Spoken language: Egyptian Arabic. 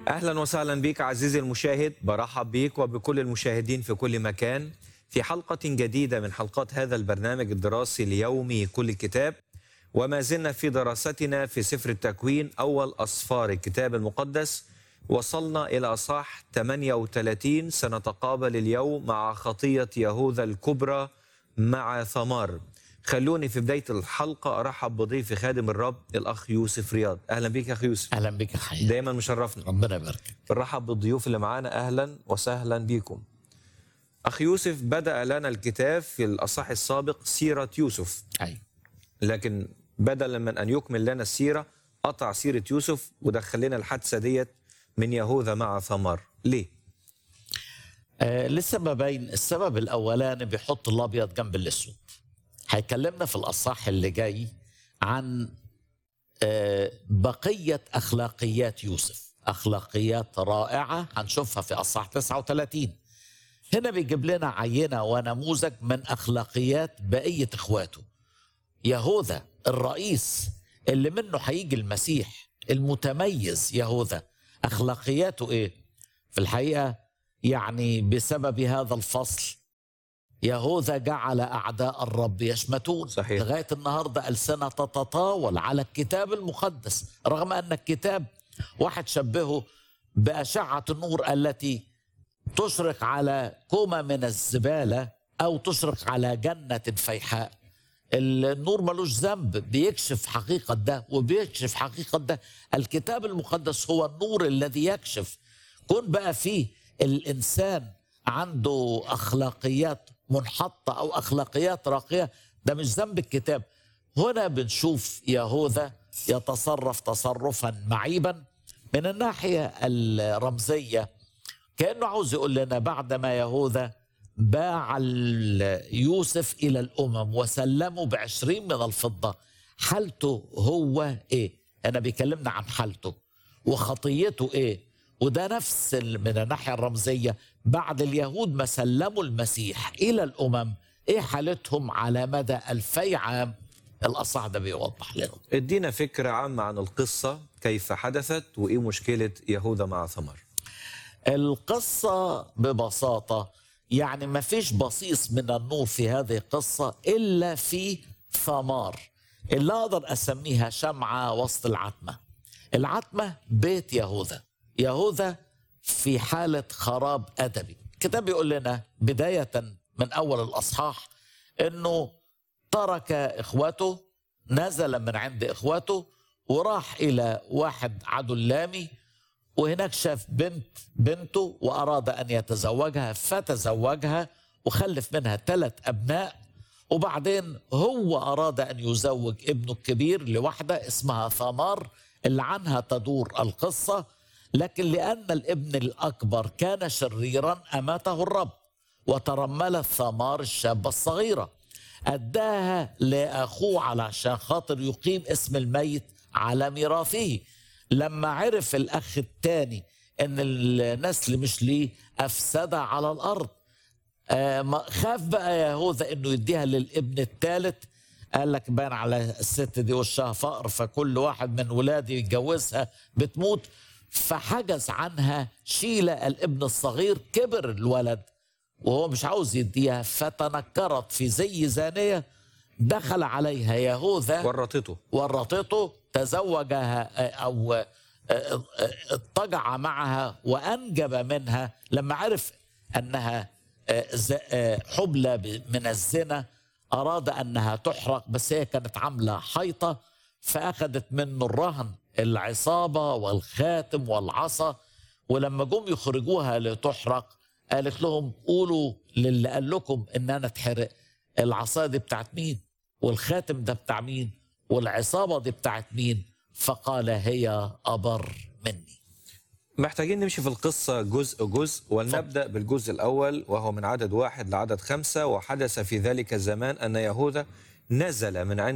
اهلا وسهلا بك عزيزي المشاهد برحب بك وبكل المشاهدين في كل مكان في حلقه جديده من حلقات هذا البرنامج الدراسي اليومي كل كتاب وما زلنا في دراستنا في سفر التكوين اول اصفار الكتاب المقدس وصلنا الى اصح 38 سنتقابل اليوم مع خطيه يهوذا الكبرى مع ثمار خلوني في بدايه الحلقه ارحب بضيفي خادم الرب الاخ يوسف رياض اهلا بك يا اخ يوسف اهلا بك يا حي دايما مشرفنا ربنا يبارك بنرحب بالضيوف اللي معانا اهلا وسهلا بكم. اخ يوسف بدا لنا الكتاب في الاصح السابق سيره يوسف ايوه لكن بدلا من ان يكمل لنا السيره قطع سيره يوسف ودخل لنا الحادثه ديت من يهوذا مع ثمار ليه؟ آه لسببين السبب الاولاني بيحط الابيض جنب الاسود هيكلمنا في الاصح اللي جاي عن آه بقيه اخلاقيات يوسف اخلاقيات رائعه هنشوفها في اصح 39 هنا بيجيب لنا عينه ونموذج من اخلاقيات بقيه اخواته يهوذا الرئيس اللي منه هيجي المسيح المتميز يهوذا اخلاقياته ايه في الحقيقه يعني بسبب هذا الفصل يهوذا جعل اعداء الرب يشمتون صحيح. لغايه النهارده السنه تتطاول على الكتاب المقدس رغم ان الكتاب واحد شبهه باشعه النور التي تشرق على كومه من الزباله او تشرق على جنه فيحاء النور ملوش ذنب بيكشف حقيقة ده وبيكشف حقيقة ده الكتاب المقدس هو النور الذي يكشف كون بقى فيه الإنسان عنده أخلاقيات منحطة أو أخلاقيات راقية ده مش ذنب الكتاب هنا بنشوف يهوذا يتصرف تصرفا معيبا من الناحية الرمزية كأنه عاوز يقول لنا بعدما يهوذا باع يوسف إلى الأمم وسلمه بعشرين من الفضة حالته هو إيه أنا بيكلمنا عن حالته وخطيته إيه وده نفس من الناحية الرمزية بعد اليهود ما سلموا المسيح إلى الأمم إيه حالتهم على مدى ألفي عام الأصح ده بيوضح لنا ادينا فكره عامه عن القصه كيف حدثت وايه مشكله يهوذا مع ثمار القصة ببساطة يعني ما فيش بصيص من النور في هذه القصة إلا في ثمار اللي أقدر أسميها شمعة وسط العتمة العتمة بيت يهوذا يهوذا في حالة خراب أدبي الكتاب بيقول لنا بداية من أول الأصحاح أنه ترك إخوته نزل من عند إخوته وراح إلى واحد عدلامي وهناك شاف بنت بنته وأراد أن يتزوجها فتزوجها وخلف منها ثلاث أبناء وبعدين هو أراد أن يزوج ابنه الكبير لواحدة اسمها ثمار اللي عنها تدور القصة لكن لأن الابن الأكبر كان شريرا أماته الرب وترملت ثمار الشابة الصغيرة أداها لأخوه علشان خاطر يقيم اسم الميت على ميراثه لما عرف الأخ الثاني أن النسل مش ليه أفسدها على الأرض آه خاف بقى يهوذا أنه يديها للابن الثالث قال لك بان على الست دي وشها فقر فكل واحد من ولادي يتجوزها بتموت فحجز عنها شيلة الابن الصغير كبر الولد وهو مش عاوز يديها فتنكرت في زي زانية دخل عليها يهوذا ورطته ورطته تزوجها أو اضطجع معها وأنجب منها لما عرف أنها حبلى من الزنا أراد أنها تحرق بس هي كانت عاملة حيطة فأخذت منه الرهن العصابة والخاتم والعصا ولما جم يخرجوها لتحرق قالت لهم قولوا للي قال لكم ان انا اتحرق العصا دي بتاعت مين والخاتم ده بتاع مين والعصابة دي بتاعت مين فقال هي أبر مني محتاجين نمشي في القصة جزء جزء ولنبدأ بالجزء الأول وهو من عدد واحد لعدد خمسة وحدث في ذلك الزمان أن يهوذا نزل من عند